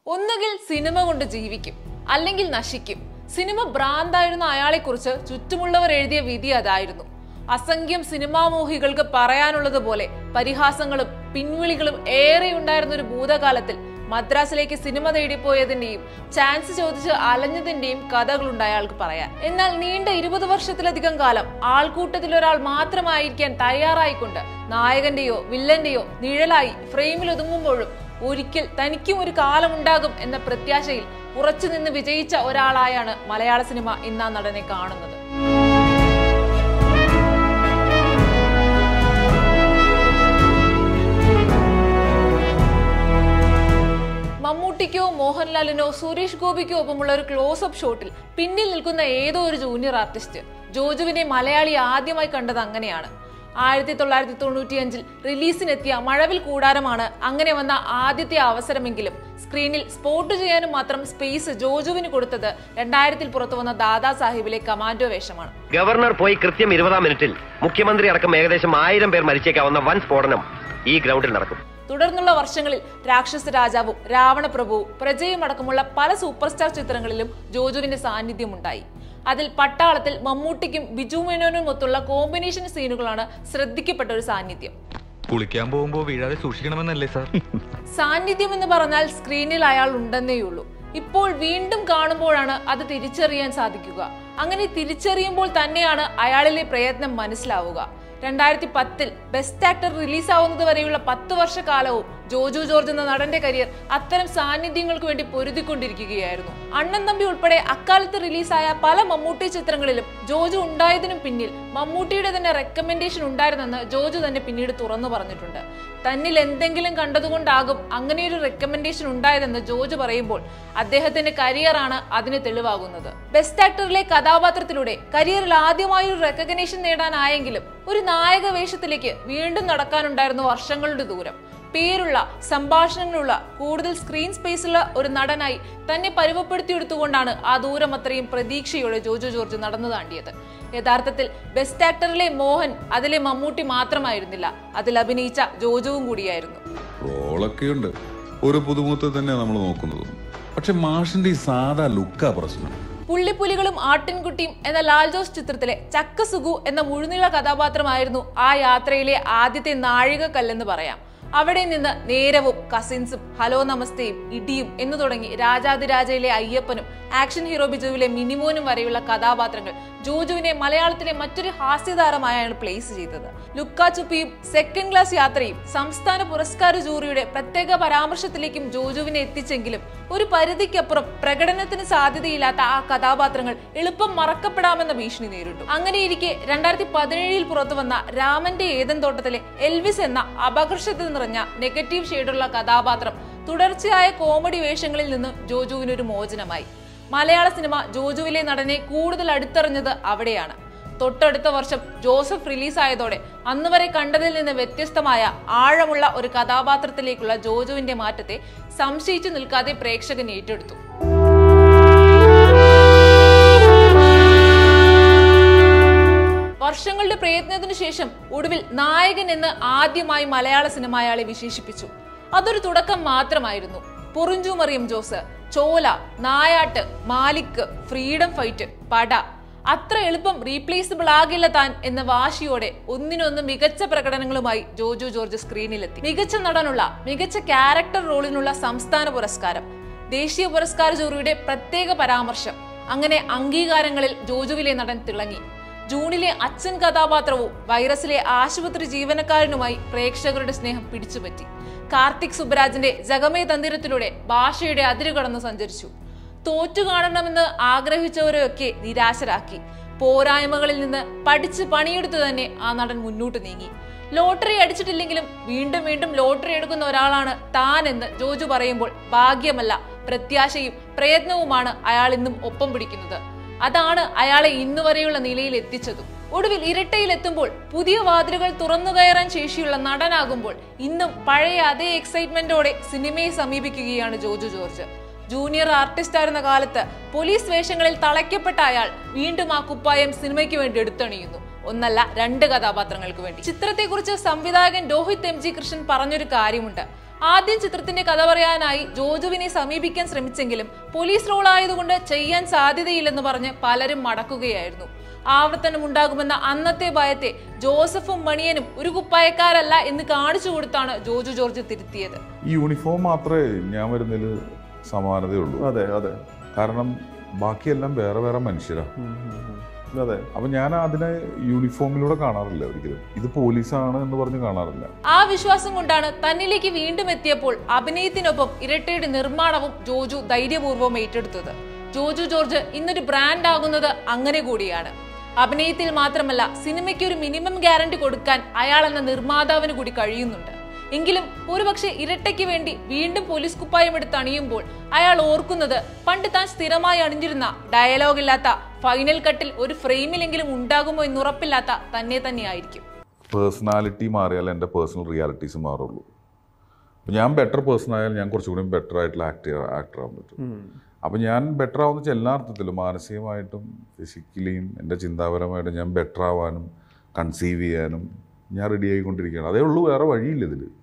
ഒന്നുകിൽ സിനിമ കൊണ്ട് ജീവിക്കും അല്ലെങ്കിൽ നശിക്കും സിനിമ ഭ്രാന്തായിരുന്ന അയാളെക്കുറിച്ച് ചുറ്റുമുള്ളവർ എഴുതിയ വിധി അതായിരുന്നു അസംഖ്യം സിനിമാമോഹികൾക്ക് പറയാനുള്ളത് പോലെ പരിഹാസങ്ങളും പിൻവിളികളും ഏറെ ഉണ്ടായിരുന്ന ഒരു ഭൂതകാലത്തിൽ മദ്രാസിലേക്ക് സിനിമ തേടിപ്പോയതിന്റെയും ചാൻസ് ചോദിച്ച് അലഞ്ഞതിന്റെയും കഥകളുണ്ട് അയാൾക്ക് പറയാൻ എന്നാൽ നീണ്ട ഇരുപത് വർഷത്തിലധികം കാലം ആൾക്കൂട്ടത്തിൽ ഒരാൾ മാത്രമായിരിക്കാൻ തയ്യാറായിക്കൊണ്ട് നായകന്റെയോ വില്ലന്റെയോ നിഴലായി ഫ്രെയിമിൽ ഒതുങ്ങുമ്പോഴും ഒരിക്കൽ തനിക്കും ഒരു കാലമുണ്ടാകും എന്ന പ്രത്യാശയിൽ ഉറച്ചു നിന്ന് വിജയിച്ച ഒരാളായാണ് മലയാള സിനിമ ഇന്ന് ആ നടനെ കാണുന്നത് മമ്മൂട്ടിക്കോ മോഹൻലാലിനോ സുരേഷ് ഗോപിക്കോ ഒപ്പമുള്ള ഒരു ക്ലോസ് അപ്പ് ഷോട്ടിൽ പിന്നിൽ നിൽക്കുന്ന ഏതോ ഒരു ജൂനിയർ ആർട്ടിസ്റ്റ് ജോജുവിനെ മലയാളി ആദ്യമായി കണ്ടത് അങ്ങനെയാണ് ആയിരത്തി തൊള്ളായിരത്തി തൊണ്ണൂറ്റിയഞ്ചിൽ റിലീസിനെത്തിയ മഴവിൽ കൂടാരമാണ് അങ്ങനെ വന്ന ആദ്യത്തെ അവസരമെങ്കിലും സ്ക്രീനിൽ സ്പോട്ട് ചെയ്യാനും മാത്രം സ്പേസ് ജോജുവിന് കൊടുത്തത് രണ്ടായിരത്തിൽ പുറത്തു വന്ന ദാദാ സാഹിബിലെ കമാൻഡോ വേഷമാണ് ഗവർണർ പോയി കൃത്യം ഇരുപതാം മിനിറ്റിൽ മുഖ്യമന്ത്രി അടക്കം ഏകദേശം ആയിരം പേർ മരിച്ചേക്കാവുന്ന വൻ സ്ഫോടനം ഈ ഗ്രൗണ്ടിൽ നടക്കും തുടർന്നുള്ള വർഷങ്ങളിൽ രാക്ഷസ രാജാവും രാവണപ്രഭുവും പ്രജയും അടക്കമുള്ള പല സൂപ്പർ സ്റ്റാർ ചിത്രങ്ങളിലും ജോജുവിന്റെ സാന്നിധ്യമുണ്ടായി അതിൽ പട്ടാളത്തിൽ മമ്മൂട്ടിക്കും ബിജു മേനോനും ഒത്തുള്ള കോമ്പിനേഷൻ സീനുകളാണ് ശ്രദ്ധിക്കപ്പെട്ട ഒരു സാന്നിധ്യം കുളിക്കാൻ പോകുമ്പോ വീഴാതെ സൂക്ഷിക്കണമെന്നല്ലേ സാർ സാന്നിധ്യം എന്ന് പറഞ്ഞാൽ സ്ക്രീനിൽ അയാൾ ഉണ്ടെന്നേയുള്ളൂ ഇപ്പോൾ വീണ്ടും കാണുമ്പോഴാണ് അത് തിരിച്ചറിയാൻ സാധിക്കുക അങ്ങനെ തിരിച്ചറിയുമ്പോൾ തന്നെയാണ് അയാളിലെ പ്രയത്നം മനസ്സിലാവുക രണ്ടായിരത്തി പത്തിൽ ബെസ്റ്റ് ആക്ടർ റിലീസാവുന്നത് വരെയുള്ള പത്ത് വർഷക്കാലവും ജോജു ജോർജ് എന്ന നടന്റെ കരിയർ അത്തരം സാന്നിധ്യങ്ങൾക്ക് വേണ്ടി പൊരുതിക്കൊണ്ടിരിക്കുകയായിരുന്നു അണ്ണൻ തമ്പി ഉൾപ്പെടെ അക്കാലത്ത് റിലീസായ പല മമ്മൂട്ടി ചിത്രങ്ങളിലും ജോജു ഉണ്ടായതിനും പിന്നിൽ മമ്മൂട്ടിയുടെ തന്നെ റെക്കമെൻഡേഷൻ ഉണ്ടായിരുന്നെന്ന് ജോജു തന്നെ പിന്നീട് തുറന്നു പറഞ്ഞിട്ടുണ്ട് തന്നിൽ എന്തെങ്കിലും കണ്ടതുകൊണ്ടാകും അങ്ങനെയൊരു റെക്കമെൻഡേഷൻ ഉണ്ടായതെന്ന് ജോജു പറയുമ്പോൾ അദ്ദേഹത്തിന്റെ കരിയറാണ് അതിന് തെളിവാകുന്നത് ബെസ്റ്റ് ആക്ടറിലെ കഥാപാത്രത്തിലൂടെ കരിയറിൽ ആദ്യമായി ഒരു റെക്കഗ്നേഷൻ നേടാനായെങ്കിലും ഒരു നായക വേഷത്തിലേക്ക് വീണ്ടും നടക്കാനുണ്ടായിരുന്നു വർഷങ്ങളുടെ ദൂരം പേരുള്ള സംഭാഷണങ്ങളുള്ള കൂടുതൽ സ്ക്രീൻ സ്പേസുള്ള ഒരു നടനായി തന്നെ പരുവപ്പെടുത്തിയെടുത്തുകൊണ്ടാണ് ആ ദൂരം അത്രയും പ്രതീക്ഷയോടെ ജോജു ജോർജ് നടന്നു താണ്ടിയത് യഥാർത്ഥത്തിൽ ബെസ്റ്റ് ആക്ടറിലെ മോഹൻ അതിലെ മമ്മൂട്ടി മാത്രമായിരുന്നില്ല അതിൽ അഭിനയിച്ച ജോജുവും കൂടിയായിരുന്നു റോളൊക്കെയുണ്ട് ഒരു പുതുമുഖത്തെ തന്നെ നമ്മൾ നോക്കുന്നത് പക്ഷെ മാഷിന്റെ ഈ സാധാ ലുക്കാ പ്രശ്നം പുള്ളിപ്പുലികളും ആട്ടിൻകുട്ടിയും എന്ന ലാൽ ജോസ് ചിത്രത്തിലെ ചക്ക സുഗു എന്ന മുഴുനീള കഥാപാത്രമായിരുന്നു ആ യാത്രയിലെ ആദ്യത്തെ നാഴികക്കല്ലെന്ന് പറയാം അവിടെ നിന്ന് നേരവും കസിൻസും ഹലോ നമസ്തയും ഇടിയും എന്നു തുടങ്ങി രാജാതിരാജയിലെ അയ്യപ്പനും ആക്ഷൻ ഹീറോ ബിജുവിലെ മിനിമോനും വരെയുള്ള കഥാപാത്രങ്ങൾ ജോജുവിനെ മലയാളത്തിലെ മറ്റൊരു ഹാസ്യതാരമായാണ് പ്ലേസ് ചെയ്തത് ലുക്ക ചുപ്പിയും സെക്കൻഡ് ക്ലാസ് യാത്രയും സംസ്ഥാന പുരസ്കാര ജൂറിയുടെ പ്രത്യേക പരാമർശത്തിലേക്കും ജോജുവിനെ എത്തിച്ചെങ്കിലും ഒരു പരിധിക്കപ്പുറം പ്രകടനത്തിന് സാധ്യതയില്ലാത്ത ആ കഥാപാത്രങ്ങൾ എളുപ്പം മറക്കപ്പെടാമെന്ന ഭീഷണി നേരിട്ടു അങ്ങനെയിരിക്കെ രണ്ടായിരത്തി പതിനേഴിൽ പുറത്തു വന്ന രാമന്റെ ഏതൻ തോട്ടത്തിലെ എൽവിസ് എന്ന അപകർഷത്തിൽ നിറഞ്ഞ നെഗറ്റീവ് ഷെയ്ഡുള്ള കഥാപാത്രം തുടർച്ചയായ കോമഡി വേഷങ്ങളിൽ നിന്ന് ജോജുവിനൊരു മോചനമായി മലയാള സിനിമ ജോജുവിലെ നടനെ കൂടുതൽ അടുത്തറിഞ്ഞത് അവിടെയാണ് തൊട്ടടുത്ത വർഷം ജോസഫ് റിലീസായതോടെ അന്ന് വരെ കണ്ടതിൽ നിന്ന് വ്യത്യസ്തമായ ആഴമുള്ള ഒരു കഥാപാത്രത്തിലേക്കുള്ള ജോജുവിന്റെ മാറ്റത്തെ സംശയിച്ചു നിൽക്കാതെ പ്രേക്ഷകൻ ഏറ്റെടുത്തു വർഷങ്ങളുടെ പ്രയത്നത്തിനു ശേഷം ഒടുവിൽ നായകൻ എന്ന് ആദ്യമായി മലയാള സിനിമ അയാളെ വിശേഷിപ്പിച്ചു അതൊരു തുടക്കം മാത്രമായിരുന്നു പൊറിഞ്ചു മറിയം ജോസ് ചോല നായാട്ട് മാലിക് ഫ്രീഡം ഫൈറ്റ് പട അത്ര എളുപ്പം റീപ്ലേസബിൾ ആകില്ല താൻ എന്ന വാശിയോടെ ഒന്നിനൊന്ന് മികച്ച പ്രകടനങ്ങളുമായി ജോജു ജോർജ് സ്ക്രീനിലെത്തി മികച്ച നടനുള്ള മികച്ച ക്യാരക്ടർ റോളിനുള്ള സംസ്ഥാന പുരസ്കാരം ദേശീയ പുരസ്കാര ജൂറിയുടെ പ്രത്യേക പരാമർശം അങ്ങനെ അംഗീകാരങ്ങളിൽ ജോജുവിലെ നടൻ തിളങ്ങി ജൂണിലെ അച്ഛൻ കഥാപാത്രവും വൈറസിലെ ആശുപത്രി ജീവനക്കാരനുമായി പ്രേക്ഷകരുടെ സ്നേഹം പിടിച്ചുപറ്റി കാർത്തിക് സുബ്രാജിന്റെ ജഗമേ തന്തിരത്തിലൂടെ ഭാഷയുടെ അതിരുകടന്ന് സഞ്ചരിച്ചു തോറ്റു കാണണമെന്ന് ആഗ്രഹിച്ചവരെയൊക്കെ നിരാശരാക്കി പോരായ്മകളിൽ നിന്ന് പഠിച്ച് പണിയെടുത്തു തന്നെ ആ നടൻ മുന്നോട്ട് നീങ്ങി ലോട്ടറി അടിച്ചിട്ടില്ലെങ്കിലും വീണ്ടും വീണ്ടും ലോട്ടറി എടുക്കുന്ന ഒരാളാണ് താൻ എന്ന് ജോജു പറയുമ്പോൾ ഭാഗ്യമല്ല പ്രത്യാശയും പ്രയത്നവുമാണ് അയാൾ ഇന്നും ഒപ്പം പിടിക്കുന്നത് അതാണ് അയാളെ ഇന്നുവരെയുള്ള നിലയിൽ എത്തിച്ചതും ഒടുവിൽ ഇരട്ടയിൽ എത്തുമ്പോൾ പുതിയ വാതിലുകൾ തുറന്നു കയറാൻ ശേഷിയുള്ള നടനാകുമ്പോൾ ഇന്നും പഴയ അതേ എക്സൈറ്റ്മെന്റോടെ സിനിമയെ സമീപിക്കുകയാണ് ജോജു ജോർജ് ജൂനിയർ ആർട്ടിസ്റ്റ് ആയിരുന്ന കാലത്ത് പോലീസ് വേഷങ്ങളിൽ തളയ്ക്കപ്പെട്ട അയാൾ വീണ്ടും ആ കുപ്പായം സിനിമയ്ക്ക് വേണ്ടി എടുത്തണിയുന്നു ഒന്നല്ല രണ്ട് കഥാപാത്രങ്ങൾക്ക് വേണ്ടി ചിത്രത്തെക്കുറിച്ച് സംവിധായകൻ രോഹിത് എം ജി കൃഷ്ണൻ പറഞ്ഞൊരു കാര്യമുണ്ട് ആദ്യം ചിത്രത്തിന്റെ കഥ പറയാനായി ജോജുവിനെ സമീപിക്കാൻ ശ്രമിച്ചെങ്കിലും പോലീസ് റോൾ ആയതുകൊണ്ട് ചെയ്യാൻ സാധ്യതയില്ലെന്ന് പറഞ്ഞ് പലരും മടക്കുകയായിരുന്നു ആവർത്തനം ഉണ്ടാകുമെന്ന അന്നത്തെ ഭയത്തെ ജോസഫും മണിയനും ഒരു കുപ്പായക്കാരല്ല എന്ന് കാണിച്ചു കൊടുത്താണ് ജോജു ജോർജ് തിരുത്തിയത് ഈ യൂണിഫോം മാത്രമേ ഞാൻ വരുന്നതിൽ സമാനതയുള്ളൂ അതെ അതെ കാരണം ബാക്കിയെല്ലാം വേറെ വേറെ മനുഷ്യരാണ് ഉം, ഉം, ഉം. അതെ അപ്പൊ ഞാൻ അതിനെ യൂണിഫോമിലൂടെ കാണാറില്ല ഒരിക്കലും ഇത് പോലീസാണ് എന്ന് പറഞ്ഞ് കാണാറില്ല ആ വിശ്വാസം കൊണ്ടാണ് തന്നിലേക്ക് വീണ്ടും എത്തിയപ്പോൾ അഭിനയത്തിനൊപ്പം ഇരട്ടയുടെ നിർമ്മാണവും ജോജു ധൈര്യപൂർവ്വം ഏറ്റെടുത്തത് ജോജു ജോർജ് ഇന്നൊരു ബ്രാൻഡ് ആകുന്നത് അങ്ങനെ കൂടിയാണ് അഭിനയത്തിൽ മാത്രമല്ല സിനിമയ്ക്ക് ഒരു മിനിമം ഗ്യാരണ്ടി കൊടുക്കാൻ അയാൾ എന്ന നിർമ്മാതാവിന് കൂടി കഴിയുന്നുണ്ട് എങ്കിലും ഒരുപക്ഷെ ഇരട്ടയ്ക്ക് വേണ്ടി വീണ്ടും പോലീസ് കുപ്പായം എടുത്ത് അണിയുമ്പോൾ അയാൾ ഓർക്കുന്നത് പണ്ട് താൻ സ്ഥിരമായി അണിഞ്ഞിരുന്ന ഡയലോഗ് ഇല്ലാത്ത ഫൈനൽ കട്ടിൽ ഒരു ഫ്രെയിമിലെങ്കിലും ഉണ്ടാകുമോ എന്നുറപ്പില്ലാത്ത തന്നെ തന്നെയായിരിക്കും പേഴ്സണാലിറ്റി മാറിയാൽ എൻ്റെ പേഴ്സണൽ റിയാലിറ്റീസ് മാറുള്ളൂ അപ്പോൾ ഞാൻ ബെറ്റർ പേഴ്സൺ ആയാൽ ഞാൻ കുറച്ചുകൂടി ബെറ്റർ ആയിട്ടുള്ള ആക്ട് ആക്ടർ ആവാൻ പറ്റും അപ്പോൾ ഞാൻ ബെറ്റർ ആവുന്ന വെച്ചാൽ എല്ലാ അർത്ഥത്തിലും മാനസികമായിട്ടും ഫിസിക്കലിയും എൻ്റെ ചിന്താപരമായിട്ടും ഞാൻ ബെറ്റർ ആവാനും കൺസീവ് ചെയ്യാനും ഞാൻ റെഡി ആയിക്കൊണ്ടിരിക്കുകയാണ് അതേ ഉള്ളൂ വേറെ വഴിയില്ല ഇതിൽ